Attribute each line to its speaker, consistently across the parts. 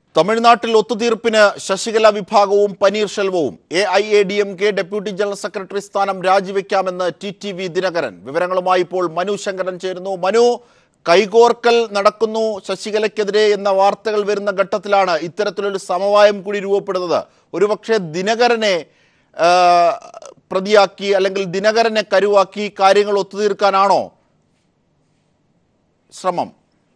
Speaker 1: തമിഴ്നാട്ടിൽ ഒത്തുതീർപ്പിന് ശശികല വിഭാഗവും പനീർശെൽവവും A I A D M K deputy general secretary സ്ഥാനം രാജിവെക്കാമെന്ന് ടി ടി വി ദിനകരൻ വിവരങ്ങളുമായി ഇപ്പോൾ മനു ശങ്കരൻ ചേരുന്നു മനു കൈകോർക്കൽ നടക്കുന്നു ശശികലയ്ക്കെതിരെ എന്ന വാർത്തകൾ വരുന്ന ഘട്ടത്തിലാണ് ഇത്തരത്തിലൊരു സമവായം കൂടി രൂപപ്പെടുന്നത് ഒരുപക്ഷെ ദിനകരനെ ആ, പ്രതിയാക്കി അല്ലെങ്കിൽ ദിനകരനെ കരുവാക്കി കാര്യങ്ങൾ ഒത്തുതീർക്കാനാണോ ശ്രമം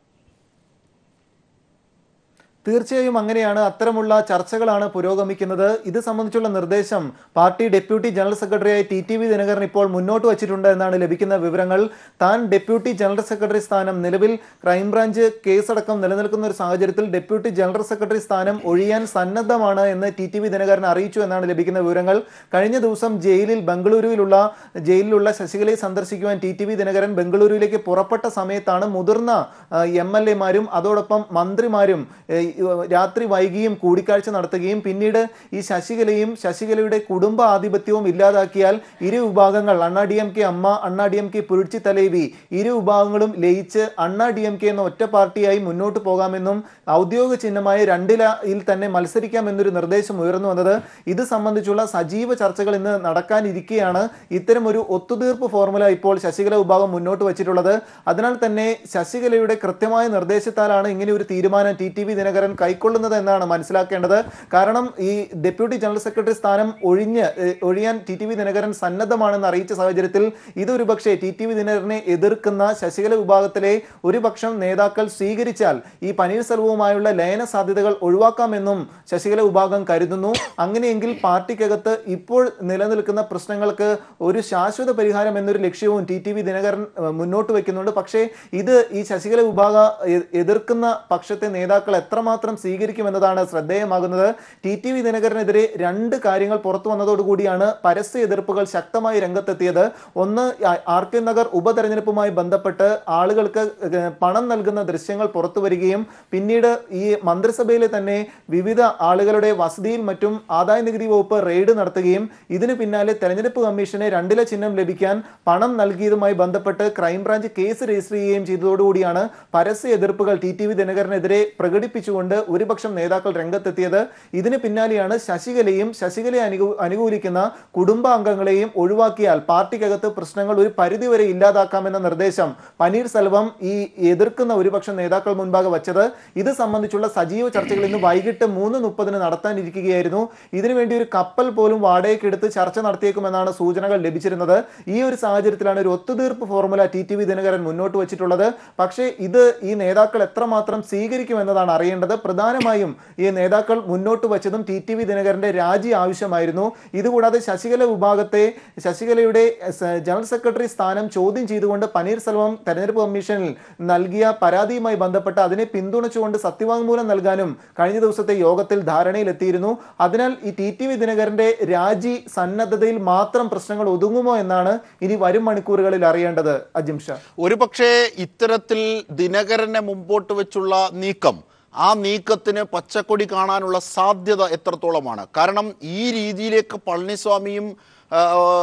Speaker 2: തീർച്ചയായും അങ്ങനെയാണ് അത്തരമുള്ള ചർച്ചകളാണ് പുരോഗമിക്കുന്നത് ഇത് സംബന്ധിച്ചുള്ള നിർദ്ദേശം പാർട്ടി ഡെപ്യൂട്ടി ജനറൽ സെക്രട്ടറിയായി ടി ടി വി ദിനകരൻ ഇപ്പോൾ മുന്നോട്ട് വച്ചിട്ടുണ്ട് എന്നാണ് ലഭിക്കുന്ന വിവരങ്ങൾ താൻ ഡെപ്യൂട്ടി ജനറൽ സെക്രട്ടറി സ്ഥാനം നിലവിൽ ക്രൈംബ്രാഞ്ച് കേസടക്കം നിലനിൽക്കുന്ന ഒരു സാഹചര്യത്തിൽ ഡെപ്യൂട്ടി ജനറൽ സെക്രട്ടറി സ്ഥാനം ഒഴിയാൻ സന്നദ്ധമാണ് എന്ന് ടി ടി വി ദിനകരൻ അറിയിച്ചു എന്നാണ് ലഭിക്കുന്ന വിവരങ്ങൾ കഴിഞ്ഞ ദിവസം ജയിലിൽ ബംഗളൂരുവിലുള്ള ജയിലിലുള്ള ശശികലയെ സന്ദർശിക്കുവാൻ ടി ടി വി ദിനകരൻ ബംഗളൂരുവിലേക്ക് പുറപ്പെട്ട സമയത്താണ് മുതിർന്ന എം എൽ എമാരും അതോടൊപ്പം മന്ത്രിമാരും ഏ, ഈ, രാത്രി വൈകിയും കൂടിക്കാഴ്ച നടത്തുകയും പിന്നീട് ഈ ശശികലയും ശശികലയുടെ കുടുംബ ആധിപത്യവും ഇല്ലാതാക്കിയാൽ ഇരു വിഭാഗങ്ങൾ അണ്ണാ D M K Amma Anna D M K Puratchi Thalaivi ഇരു വിഭാഗങ്ങളും ലയിച്ച് അണ്ണാ ഡി എം കെ എന്ന ഒറ്റ പാർട്ടിയായി മുന്നോട്ട് പോകാമെന്നും ഔദ്യോഗിക ചിഹ്നമായ രണ്ടിലയിൽ തന്നെ മത്സരിക്കാമെന്നൊരു നിർദ്ദേശം ഉയർന്നു വന്നത് ഇത് സംബന്ധിച്ചുള്ള സജീവ ചർച്ചകൾ ഇന്ന് നടക്കാനിരിക്കെയാണ് ഇത്തരം ഒരു ഒത്തുതീർപ്പ് ഫോർമുല ഇപ്പോൾ ശശികല വിഭാഗം മുന്നോട്ട് വച്ചിട്ടുള്ളത് അതിനാൽ തന്നെ ശശികലയുടെ കൃത്യമായ നിർദ്ദേശത്താലാണ് ഇങ്ങനെ ഒരു തീരുമാനം ടി ടി വി ദിനകരൻ കൈക്കൊള്ളുന്നത് എന്നാണ് മനസ്സിലാക്കേണ്ടത് കാരണം ഈ ഡെപ്യൂട്ടി ജനറൽ സെക്രട്ടറി സ്ഥാനം ഒഴിഞ്ഞ് ഏഹ്, ഒഴിയാൻ ടി ടി വി ദിനകരൻ സന്നദ്ധമാണെന്ന് അറിയിച്ച സാഹചര്യത്തിൽ ഇതൊരു പക്ഷേ ടി ടി വി ദിനകരനെ എതിർക്കുന്ന ശശികല വിഭാഗത്തിലെ ഒരു പക്ഷം നേതാക്കൾ സ്വീകരിച്ചാൽ ഈ പനീർസെൽവവുമായുള്ള ലയന സാധ്യതകൾ ഒഴിവാക്കാമെന്നും ശശികല വിഭാഗം കരുതുന്നു അങ്ങനെയെങ്കിൽ പാർട്ടിക്കകത്ത് ഇപ്പോൾ നിലനിൽക്കുന്ന പ്രശ്നങ്ങൾക്ക് ഒരു ശാശ്വത പരിഹാരം എന്നൊരു ലക്ഷ്യവും ടി ടി വി ദിനകരൻ ഏഹ്, മുന്നോട്ട് വെക്കുന്നുണ്ട് പക്ഷേ ഇത് ഈ ശശികല വിഭാഗ എ- എതിർക്കുന്ന പക്ഷത്തെ നേതാക്കൾ എത്രമാത്രം സ്വീകരിക്കുമെന്നതാണ് ശ്രദ്ധേയമാകുന്നത് ടി ടി വി ദിനകരനെതിരെ രണ്ട് കാര്യങ്ങൾ പുറത്തു വന്നതോടുകൂടിയാണ് പരസ്യ എതിർപ്പുകൾ ശക്തമായി രംഗത്തെത്തിയത് ഒന്ന് ആ- ആർ കെ നഗർ ഉപതെരഞ്ഞെടുപ്പുമായി ബന്ധപ്പെട്ട് ആളുകൾക്ക് ഏഹ്, പണം നൽകുന്ന ദൃശ്യങ്ങൾ പുറത്തു വരികയും പിന്നീട് ഈ മന്ത്രിസഭയിലെ തന്നെ വിവിധ ആളുകളുടെ വസതിയിൽ മറ്റും ആദായ നികുതി വകുപ്പ് റെയ്ഡ് നടത്തുകയും ഇതിന് പിന്നാലെ തെരഞ്ഞെടുപ്പ് കമ്മീഷനെ രണ്ടില ചിഹ്നം ലഭിക്കാൻ പണം നൽകിയതുമായി ബന്ധപ്പെട്ട് ക്രൈംബ്രാഞ്ച് കേസ് രജിസ്റ്റർ ചെയ്യുകയും ചെയ്തതോടുകൂടിയാണ് പരസ്യ എതിർപ്പുകൾ ടി ടി വി ദിനകരനെതിരെ പ്രകടിപ്പിച്ചുകൊണ്ട് ഒരുപക്ഷം നേതാക്കൾ രംഗത്തെത്തിയത് ഇതിന് പിന്നാലെയാണ് ശശികലയും ശശികലയെ അനുകൂ അനുകൂലിക്കുന്ന കുടുംബാംഗങ്ങളെയും ഒഴിവാക്കിയാൽ പാർട്ടിക്കകത്ത് പ്രശ്നങ്ങൾ ഒരു പരിധിവരെ ഇല്ലാതാക്കാമെന്ന നിർദ്ദേശം പനീർസെൽവം ഈ എതിർക്കുന്ന ഒരുപക്ഷം നേതാക്കൾ മുൻപാകെ വച്ചത് ഇത് സംബന്ധിച്ചുള്ള സജീവ ചർച്ചകൾ ഇന്ന് വൈകിട്ട് മൂന്ന് മുപ്പതിന് നടത്താനിരിക്കുകയായിരുന്നു ഇതിനുവേണ്ടി ഒരു കപ്പൽ പോലും വാടകയ്ക്കെടുത്ത് ചർച്ച നടത്തിയേക്കുമെന്നാണ് സൂചനകൾ ലഭിച്ചിരുന്നത് ഈ ഒരു സാഹചര്യത്തിലാണ് ഒരു ഒത്തുതീർപ്പ് formula T T V Dinakaran മുന്നോട്ട് വച്ചിട്ടുള്ളത് പക്ഷേ ഇത് ഈ നേതാക്കൾ എത്രമാത്രം സ്വീകരിക്കുമെന്നതാണ് അറിയേണ്ടത് പ്രധാനമായും ഈ നേതാക്കൾ മുന്നോട്ട് വച്ചതും ടി ടി വി ദിനകരന്റെ രാജി ആവശ്യമായിരുന്നു ഇതുകൂടാതെ ശശികല വിഭാഗത്തെ ശശികലയുടെ സ- ജനറൽ സെക്രട്ടറി സ്ഥാനം ചോദ്യം ചെയ്തുകൊണ്ട് പനീർസെൽവം തെരഞ്ഞെടുപ്പ് കമ്മീഷനിൽ നൽകിയ പരാതിയുമായി ബന്ധപ്പെട്ട് അതിനെ പിന്തുണച്ചുകൊണ്ട് സത്യവാങ്മൂലം നൽകാനും കഴിഞ്ഞ ദിവസത്തെ യോഗത്തിൽ ധാരണയിലെത്തിയിരുന്നു അതിനാൽ ഈ ടി ടി വി ദിനകരന്റെ രാജി സന്നദ്ധതയിൽ മാത്രം പ്രശ്നങ്ങൾ ഒതുങ്ങുമോ എന്നാണ് ഇനി വരും മണിക്കൂറുകളിൽ അറിയേണ്ടത് അജിം ഷാ
Speaker 1: ഒരുപക്ഷെ ഇത്തരത്തിൽ ദിനകരനെ മുമ്പോട്ട് വെച്ചുള്ള നീക്കം ആ നീക്കത്തിന് പച്ചക്കൊടി കാണാനുള്ള സാധ്യത എത്രത്തോളമാണ് കാരണം ഈ രീതിയിലേക്ക് പളനിസ്വാമിയും ആ,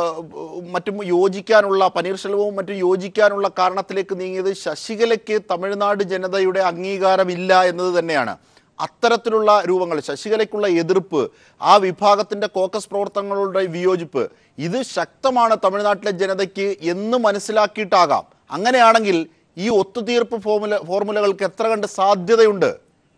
Speaker 1: മറ്റും യോജിക്കാനുള്ള പനീർശെൽവവും മറ്റും യോജിക്കാനുള്ള കാരണത്തിലേക്ക് നീങ്ങിയത് ശശികലയ്ക്ക് തമിഴ്നാട് ജനതയുടെ അംഗീകാരമില്ല എന്നത് തന്നെയാണ് അത്തരത്തിലുള്ള രൂപങ്ങൾ ശശികലയ്ക്കുള്ള എതിർപ്പ് ആ വിഭാഗത്തിന്റെ കോക്കസ് പ്രവർത്തനങ്ങളുടെ വിയോജിപ്പ് ഇത് ശക്തമാണ് തമിഴ്നാട്ടിലെ ജനതയ്ക്ക് എന്ന് മനസ്സിലാക്കിയിട്ടാകാം അങ്ങനെയാണെങ്കിൽ ഈ ഒത്തുതീർപ്പ് ഫോർമുല ഫോർമുലകൾക്ക് എത്ര കണ്ട് സാധ്യതയുണ്ട്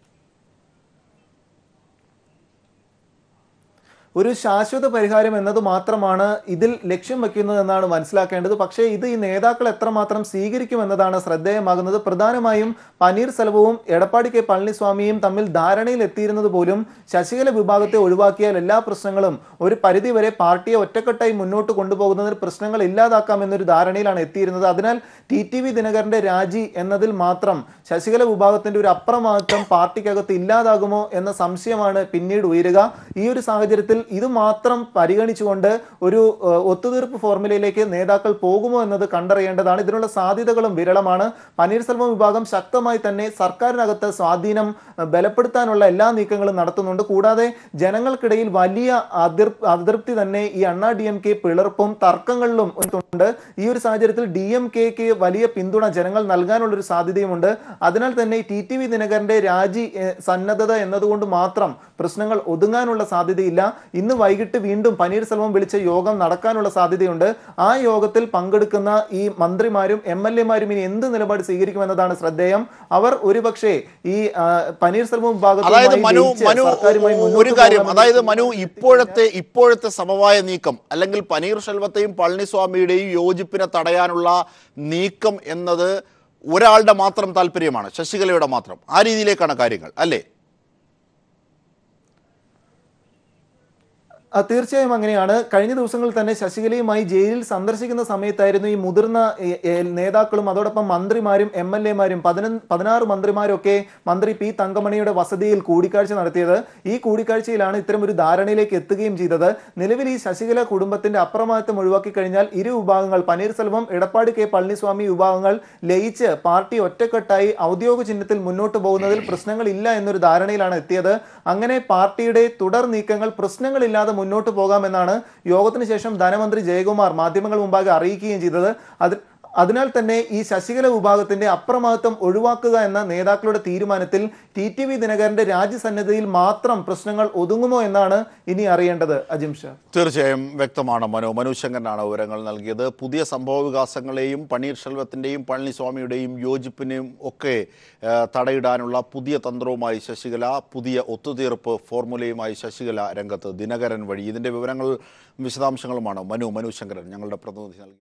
Speaker 2: ഒരു ശാശ്വത പരിഹാരം എന്നത് മാത്രമാണ് ഇതിൽ ലക്ഷ്യം വെക്കുന്നത് എന്നാണ് മനസ്സിലാക്കേണ്ടത് പക്ഷേ ഇത് ഈ നേതാക്കൾ എത്രമാത്രം സ്വീകരിക്കുമെന്നതാണ് ശ്രദ്ധേയമാകുന്നത് പ്രധാനമായും പനീർ സെൽവവും എടപ്പാടി കെ പളനിസ്വാമിയും തമ്മിൽ ധാരണയിൽ എത്തിയിരുന്നത് പോലും ശശികല വിഭാഗത്തെ ഒഴിവാക്കിയാൽ എല്ലാ പ്രശ്നങ്ങളും ഒരു പരിധിവരെ പാർട്ടിയെ ഒറ്റക്കെട്ടായി മുന്നോട്ട് കൊണ്ടുപോകുന്നതിന് പ്രശ്നങ്ങൾ ഇല്ലാതാക്കാമെന്നൊരു ധാരണയിലാണ് എത്തിയിരുന്നത് അതിനാൽ ടി ടി വി ദിനകരന്റെ രാജി എന്നതിൽ മാത്രം ശശികല വിഭാഗത്തിന്റെ ഒരു അപ്രമാദിത്വം പാർട്ടിക്കകത്ത് ഇല്ലാതാകുമോ എന്ന സംശയമാണ് പിന്നീട് ഉയരുക ഈ ഒരു സാഹചര്യത്തിൽ ഇത് മാത്രം പരിഗണിച്ചുകൊണ്ട് ഒരു ഏഹ്, ഒത്തുതീർപ്പ് ഫോർമുലയിലേക്ക് നേതാക്കൾ പോകുമോ എന്നത് കണ്ടറിയേണ്ടതാണ് ഇതിനുള്ള സാധ്യതകളും വിരളമാണ് പന്നീർസെൽവം വിഭാഗം ശക്തമായി തന്നെ സർക്കാരിനകത്ത് സ്വാധീനം ഏഹ്, ബലപ്പെടുത്താനുള്ള എല്ലാ നീക്കങ്ങളും നടത്തുന്നുണ്ട് കൂടാതെ ജനങ്ങൾക്കിടയിൽ വലിയ അതിർ അതൃപ്തി തന്നെ ഈ അണ്ണാ ഡി എം കെ പിളർപ്പും തർക്കങ്ങളിലും ഉണ്ട് ഈ ഒരു സാഹചര്യത്തിൽ ഡി എം കെക്ക് വലിയ പിന്തുണ ജനങ്ങൾ നൽകാനുള്ള ഒരു സാധ്യതയുമുണ്ട് അതിനാൽ തന്നെ ടി ടി വി ദിനകരന്റെ രാജി ഏഹ്, സന്നദ്ധത എന്നതുകൊണ്ട് മാത്രം പ്രശ്നങ്ങൾ ഒതുങ്ങാനുള്ള സാധ്യതയില്ല ഇന്ന് വൈകിട്ട് വീണ്ടും പനീർസെൽവം വിളിച്ച യോഗം നടക്കാനുള്ള സാധ്യതയുണ്ട് ആ യോഗത്തിൽ പങ്കെടുക്കുന്ന ഈ മന്ത്രിമാരും എം എൽ എമാരും ഇനി എന്ത് നിലപാട് സ്വീകരിക്കുമെന്നതാണ് ശ്രദ്ധേയം അവർ ഒരുപക്ഷെ ഈ ആ, പനീർസെൽവം
Speaker 1: അതായത്
Speaker 2: വിഭാഗത്തുമായി
Speaker 1: മനു
Speaker 2: ലയിച്ച്
Speaker 1: മനു
Speaker 2: സർക്കാരുമായി
Speaker 1: ഒരു
Speaker 2: മുന്നോട്ട്
Speaker 1: കാര്യം
Speaker 2: പോകാമെന്ന്
Speaker 1: അതായത് മനു ഇപ്പോഴത്തെ ഇപ്പോഴത്തെ സമവായ നീക്കം അല്ലെങ്കിൽ പനീർ ശെൽവത്തെയും പളനിസ്വാമിയുടെയും യോജിപ്പിനെ തടയാനുള്ള നീക്കം എന്നത് ഒരാളുടെ മാത്രം താല്പര്യമാണ് ശശികലയുടെ മാത്രം ആ രീതിയിലേക്കാണ് കാര്യങ്ങൾ അല്ലേ
Speaker 2: ആ, തീർച്ചയായും അങ്ങനെയാണ് കഴിഞ്ഞ ദിവസങ്ങളിൽ തന്നെ ശശികലയുമായി ജയിലിൽ സന്ദർശിക്കുന്ന സമയത്തായിരുന്നു ഈ മുതിർന്ന ഏ, ഏ, നേതാക്കളും അതോടൊപ്പം മന്ത്രിമാരും എം എൽ എമാരും പതിനാറ് മന്ത്രിമാരും ഒക്കെ മന്ത്രി പി തങ്കമണിയുടെ വസതിയിൽ കൂടിക്കാഴ്ച നടത്തിയത് ഈ കൂടിക്കാഴ്ചയിലാണ് ഇത്തരം ഒരു ധാരണയിലേക്ക് എത്തുകയും ചെയ്തത് നിലവിൽ ഈ ശശികല കുടുംബത്തിന്റെ അപ്രമാദിത്വം ഒഴിവാക്കി കഴിഞ്ഞാൽ ഇരു വിഭാഗങ്ങൾ പനീർസെൽവം എടപ്പാടി കെ പളനിസ്വാമി വിഭാഗങ്ങൾ ലയിച്ച് പാർട്ടി ഒറ്റക്കെട്ടായി ഔദ്യോഗിക ചിഹ്നത്തിൽ മുന്നോട്ട് പോകുന്നതിൽ പ്രശ്നങ്ങളില്ല എന്നൊരു ധാരണയിലാണ് എത്തിയത് അങ്ങനെ പാർട്ടിയുടെ തുടർ നീക്കങ്ങൾ പ്രശ്നങ്ങളില്ലാതെ മുന്നോട്ട് പോകാമെന്നാണ് യോഗത്തിന് ശേഷം ധനമന്ത്രി ജയകുമാർ മാധ്യമങ്ങൾ മുമ്പാകെ അറിയിക്കുകയും ചെയ്തത് അത് അതിനാൽ തന്നെ ഈ ശശികല വിഭാഗത്തിന്റെ അപ്രമാദിത്വം ഒഴിവാക്കുക എന്ന നേതാക്കളുടെ തീരുമാനത്തിൽ ടി ടി വി ദിനകരന്റെ രാജ്യസന്നദ്ധയിൽ മാത്രം പ്രശ്നങ്ങൾ ഒതുങ്ങുമോ എന്നാണ് ഇനി അറിയേണ്ടത് അജിം ഷാ
Speaker 1: തീർച്ചയായും വ്യക്തമാണ് മനു മനു ശങ്കരനാണ് വിവരങ്ങൾ നൽകിയത് പുതിയ സംഭവ വികാസങ്ങളെയും പനീർശെൽവത്തിൻ്റെയും പളനിസ്വാമിയുടെയും യോജിപ്പിനെയും ഒക്കെ ആ, തടയിടാനുള്ള പുതിയ തന്ത്രവുമായി ശശികല പുതിയ ഒത്തുതീർപ്പ് ഫോർമുലയുമായി ശശികല രംഗത്ത് ദിനകരൻ വഴി ഇതിൻ്റെ വിവരങ്ങൾ വിശദാംശങ്ങളുമാണ് മനു മനു ശങ്കരൻ ഞങ്ങളുടെ പ്രതിനിധി നൽകി